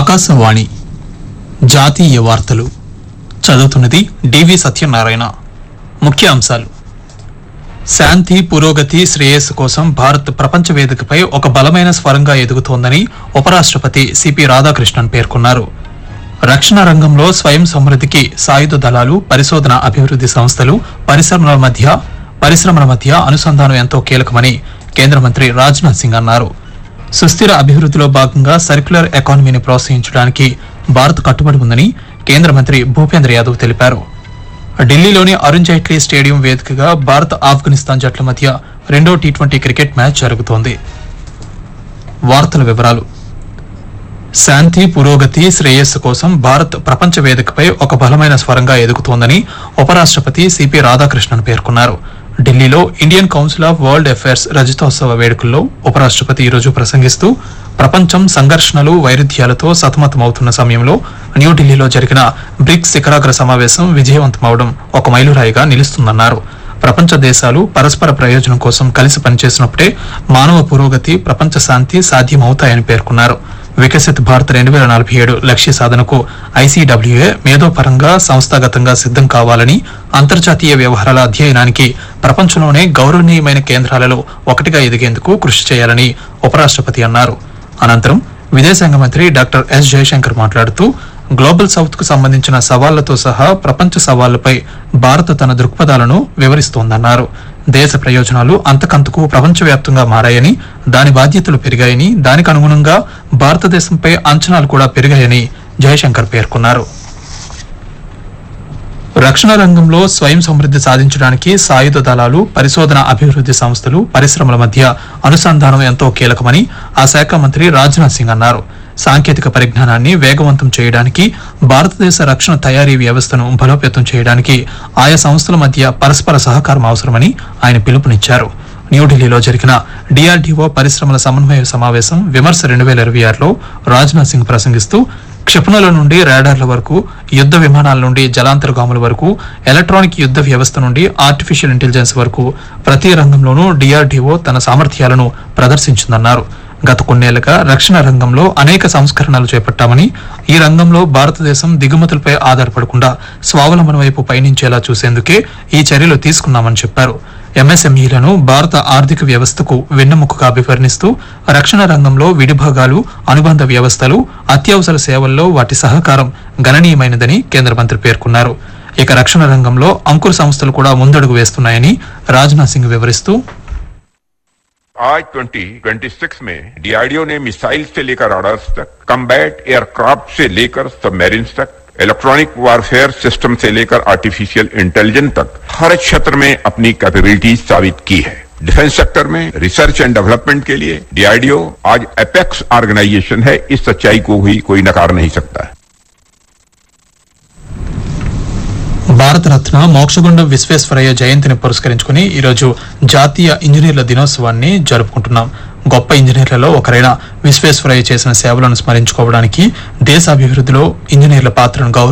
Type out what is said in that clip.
ఆకాశవాణి జాతీయ వార్తలు చదువుతున్నది డివి సత్యనారాయణ ముఖ్య అంశాలు శాంతి పురోగతి శ్రేయస్సు కోసం భారత్ ప్రపంచ వేదికపై ఒక బలమైన స్వరంగా ఎదుగుతోందని ఉపరాష్ట్రపతి సిపి రాధాకృష్ణన్ పేర్కొన్నారు రక్షణ రంగంలో స్వయం సమృద్ధికి సాయుధ దళాలు పరిశోధన అభివృద్ధి సంస్థలు పరిశ్రమల మధ్య పరిశ్రమల మధ్య అనుసంధానం ఎంతో కీలకమని కేంద్ర మంత్రి రాజ్నాథ్ సింగ్ అన్నారు సుస్థిర అభివృద్ధిలో భాగంగా సర్క్యులర్ ఎకానమీని ప్రోత్సహించడానికి భారత్ కట్టుబడి ఉందని కేంద్ర మంత్రి భూపేంద్ర యాదవ్ తెలిపారు ఢిల్లీలోని అరుణ్ జైట్లీ స్టేడియం వేదికగా భారత్ ఆఫ్ఘనిస్తాన్ జట్ల మధ్య రెండో టీ ట్వంటీ క్రికెట్ మ్యాచ్ జరుగుతోంది వార్తల వివరాలు శాంతి పురోగతి శ్రేయస్సు కోసం భారత్ ప్రపంచ వేదికపై ఒక బలమైన స్వరంగా ఎదుగుతోందని ఉపరాష్ట్రపతి సిపి రాధాకృష్ణన్ పేర్కొన్నారు ఢిల్లీలో Indian council of world affairs రజతోత్సవ వేడుకల్లో ఉపరాష్ట్రపతి ఈరోజు ప్రసంగిస్తూ ప్రపంచం సంఘర్షణలు వైరుధ్యాలతో సతమతమవుతున్న సమయంలో న్యూఢిల్లీలో జరిగిన బ్రిక్స్ శిఖరాగ్ర సమావేశం విజయవంతమవడం ఒక మైలురాయిగా నిలుస్తుందన్నారు ప్రపంచ దేశాలు పరస్పర ప్రయోజనం కోసం కలిసి పనిచేసినప్పుడే మానవ పురోగతి ప్రపంచ శాంతి సాధ్యమవుతాయని పేర్కొన్నారు వికసిత్ భారత్ రెండు వేల నలభై ఏడు లక్ష్య సాధనకు ఐసీడబ్ల్యూఏ మేధోపరంగా సంస్థాగతంగా సిద్ధం కావాలని అంతర్జాతీయ వ్యవహారాల అధ్యయనానికి ప్రపంచంలోనే గౌరవనీయమైన కేంద్రాలలో ఒకటిగా ఎదిగేందుకు కృషి చేయాలని ఉపరాష్ట్రపతి అన్నారు అనంతరం విదేశాంగ మంత్రి డాక్టర్ ఎస్ జయశంకర్ మాట్లాడుతూ గ్లోబల్ సౌత్ కు సంబంధించిన సవాళ్లతో సహా ప్రపంచ సవాళ్లపై భారత్ తన దృక్పథాలను వివరిస్తోందన్నారు దేశ ప్రయోజనాలు అంతకంతకు ప్రపంచవ్యాప్తంగా మారాయని దాని బాధ్యతలు పెరిగాయని దానికి అనుగుణంగా భారతదేశంపై అంచనాలు కూడా పెరిగాయని జయశంకర్ పేర్కొన్నారు రక్షణ రంగంలో స్వయం సమృద్ధి సాధించడానికి సాయుధ దళాలు పరిశోధన అభివృద్ధి సంస్థలు పరిశ్రమల మధ్య అనుసంధానం ఎంతో కీలకమని ఆ శాఖ మంత్రి రాజ్నాథ్ సింగ్ అన్నారు సాంకేతిక పరిజ్ఞానాన్ని వేగవంతం చేయడానికి భారతదేశ రక్షణ తయారీ వ్యవస్థను బలోపేతం చేయడానికి ఆయా సంస్థల మధ్య పరస్పర సహకారం అవసరమని ఆయన పిలుపునిచ్చారు న్యూఢిల్లీలో జరిగిన డిఆర్డీఓ పరిశ్రమల సమన్వయ సమావేశం విమర్శ రెండు వేల ఇరవై ఆరులో రాజ్నాథ్ సింగ్ ప్రసంగిస్తూ క్షిపణుల నుండి రాడార్ల వరకు యుద్ధ విమానాల నుండి జలాంతర్గాముల వరకు ఎలక్ట్రానిక్ యుద్ధ వ్యవస్థ నుండి ఆర్టిఫిషియల్ ఇంటెలిజెన్స్ వరకు ప్రతి రంగంలోనూ డిఆర్డీఓ తన సామర్థ్యాలను ప్రదర్శించిందన్నారు గత కొన్నేళ్లుగా రక్షణ రంగంలో అనేక సంస్కరణలు చేపట్టామని ఈ రంగంలో భారతదేశం దిగుమతులపై ఆధారపడకుండా స్వావలంబన వైపు పయనించేలా చూసేందుకే ఈ చర్యలు తీసుకున్నామని చెప్పారు ఎంఎస్ఎంఈలను భారత ఆర్థిక వ్యవస్థకు వెన్నెముకగా అభివర్ణిస్తూ రక్షణ రంగంలో విడిభాగాలు అనుబంధ వ్యవస్థలు అత్యవసర సేవల్లో వాటి సహకారం గణనీయమైనదని కేంద్ర మంత్రి పేర్కొన్నారు ఇక రక్షణ రంగంలో అంకుర సంస్థలు కూడా ముందడుగు వేస్తున్నాయని రాజ్నాథ్ సింగ్ వివరిస్తూ आज 2026 में डीआरडीओ ने मिसाइल से लेकर राडार्स तक कम्बैट एयरक्राफ्ट से लेकर सबमरीन्स तक इलेक्ट्रॉनिक वारफेयर सिस्टम से लेकर आर्टिफिशियल इंटेलिजेंस तक हर क्षेत्र में अपनी कैपेबिलिटीज साबित की है डिफेंस सेक्टर में रिसर्च एंड डेवलपमेंट के लिए डीआरडीओ आज एपेक्स ऑर्गेनाइजेशन है इस सच्चाई को भी कोई नकार नहीं सकता है భారతరత్న మోక్షగుండం విశ్వేశ్వరయ్య జయంతిని పురస్కరించుకుని ఈరోజు జాతీయ ఇంజనీర్ల దినోత్సవాన్ని జరుపుకుంటున్నాం గొప్ప ఇంజనీర్లలో ఒకరైన విశ్వేశ్వరయ్య చేసిన సేవలను స్మరించుకోవడానికి దేశ అభివృద్ధిలో ఇంజనీర్ల పాత్రను గౌరవ